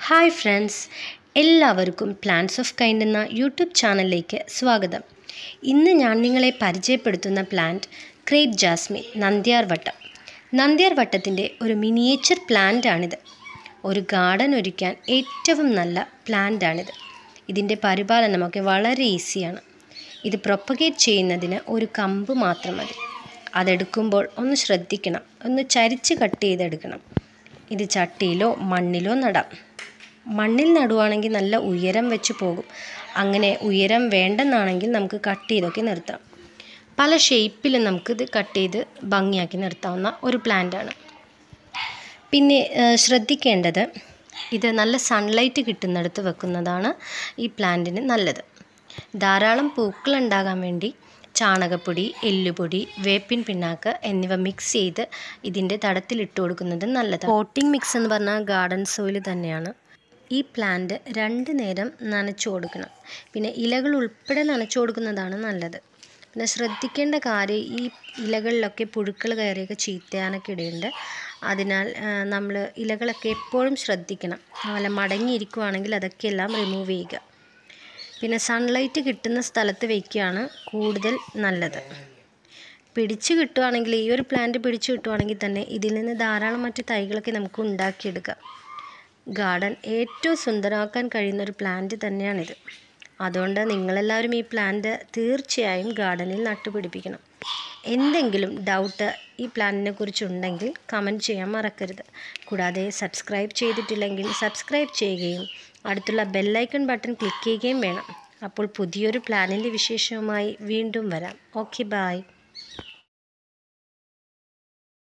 hi friends എല്ലാവർക്കും plants of kind എന്ന YouTube ചാനലിലേക്ക് സ്വാഗതം ഇന്ന് ഞാൻ നിങ്ങളെ പരിചയപ്പെടുത്തുന്ന പ്ലാന്റ് ക്രേറ്റ് ജാസ്മിൻ നന്ദ്യാർ വട്ടം നന്ദ്യാർ വട്ടത്തിൻ്റെ ഒരു മിനിയേച്ചർ പ്ലാന്റ് ആണിത് ഒരു ഗാർഡൻ ഒരുക്കാൻ ഏറ്റവും നല്ല പ്ലാന്റ് ആണിത് ഇതിൻ്റെ പരിപാലനമൊക്കെ വളരെ ഈസിയാണ് ഇത് പ്രൊപ്പഗേറ്റ് ചെയ്യുന്നതിന് ഒരു കമ്പ് മാത്രം മതി അതെടുക്കുമ്പോൾ ഒന്ന് ശ്രദ്ധിക്കണം ഒന്ന് ചരിച്ച് കട്ട് ചെയ്തെടുക്കണം ഇത് ചട്ടിയിലോ മണ്ണിലോ നടാം മണ്ണിൽ നടുവാണെങ്കിൽ നല്ല ഉയരം വെച്ച് പോകും അങ്ങനെ ഉയരം വേണ്ടെന്നാണെങ്കിൽ നമുക്ക് കട്ട് ചെയ്തൊക്കെ നിർത്താം പല ഷേപ്പിലും നമുക്കിത് കട്ട് ചെയ്ത് ഭംഗിയാക്കി നിർത്താവുന്ന ഒരു പ്ലാന്റാണ് പിന്നെ ഏഹ്, ശ്രദ്ധിക്കേണ്ടത് ഇത് നല്ല സൺലൈറ്റ് കിട്ടുന്നിടത്ത് വെക്കുന്നതാണ് ഈ പ്ലാന്റിന് നല്ലത് ധാരാളം പൂക്കൾ ഉണ്ടാകാൻ വേണ്ടി ചാണകപ്പൊടി എല്ലുപൊടി വേപ്പിൻ പിണ്ണാക്ക് എന്നിവ മിക്സ് ചെയ്ത് ഇതിൻ്റെ തടത്തിലിട്ട് കൊടുക്കുന്നത് നല്ലതാണ് പോട്ടിംഗ് മിക്സ് എന്ന് പറഞ്ഞാൽ ഗാർഡൻ സോയിൽ തന്നെയാണ് ഈ പ്ലാന്റ് രണ്ട് നേരം നനച്ചു കൊടുക്കണം പിന്നെ ഇലകൾ ഉൾപ്പെടെ നനച്ചു കൊടുക്കുന്നതാണ് നല്ലത് പിന്നെ ശ്രദ്ധിക്കേണ്ട കാര്യം ഈ ഇലകളിലൊക്കെ പുഴുക്കൾ കയറിയൊക്കെ ചീത്തയാനൊക്കെ ഇടയുണ്ട് അതിനാൽ നമ്മൾ ഇലകളൊക്കെ എപ്പോഴും ശ്രദ്ധിക്കണം അതുപോലെ മടങ്ങിയിരിക്കുവാണെങ്കിൽ അതൊക്കെ എല്ലാം റിമൂവ് ചെയ്യുക പിന്നെ സൺലൈറ്റ് കിട്ടുന്ന സ്ഥലത്ത് വയ്ക്കുകയാണ് കൂടുതൽ നല്ലത് പിടിച്ച് കിട്ടുവാണെങ്കിൽ ഈ ഒരു പ്ലാന്റ് പിടിച്ച് കിട്ടുവാണെങ്കിൽ തന്നെ ഇതിൽ നിന്ന് ധാരാളം മറ്റ് തൈകളൊക്കെ നമുക്ക് ഉണ്ടാക്കിയെടുക്കാം ഗാർഡൻ ഏറ്റവും സുന്ദരമാക്കാൻ കഴിയുന്ന ഒരു പ്ലാന്റ് തന്നെയാണിത് അതുകൊണ്ട് നിങ്ങളെല്ലാവരും ഈ പ്ലാന്റ് തീർച്ചയായും ഗാർഡനിൽ നട്ടുപിടിപ്പിക്കണം എന്തെങ്കിലും ഡൗട്ട് ഈ പ്ലാന്റിനെ കുറിച്ചുണ്ടെങ്കിൽ കമൻറ്റ് ചെയ്യാൻ മറക്കരുത് കൂടാതെ സബ്സ്ക്രൈബ് ചെയ്തിട്ടില്ലെങ്കിൽ സബ്സ്ക്രൈബ് ചെയ്യുകയും അടുത്തുള്ള ബെല്ലൈക്കൺ ബട്ടൺ ക്ലിക്ക് ചെയ്യുകയും വേണം അപ്പോൾ പുതിയൊരു പ്ലാനിൻ്റെ വിശേഷവുമായി വീണ്ടും വരാം ഓക്കെ ബായ്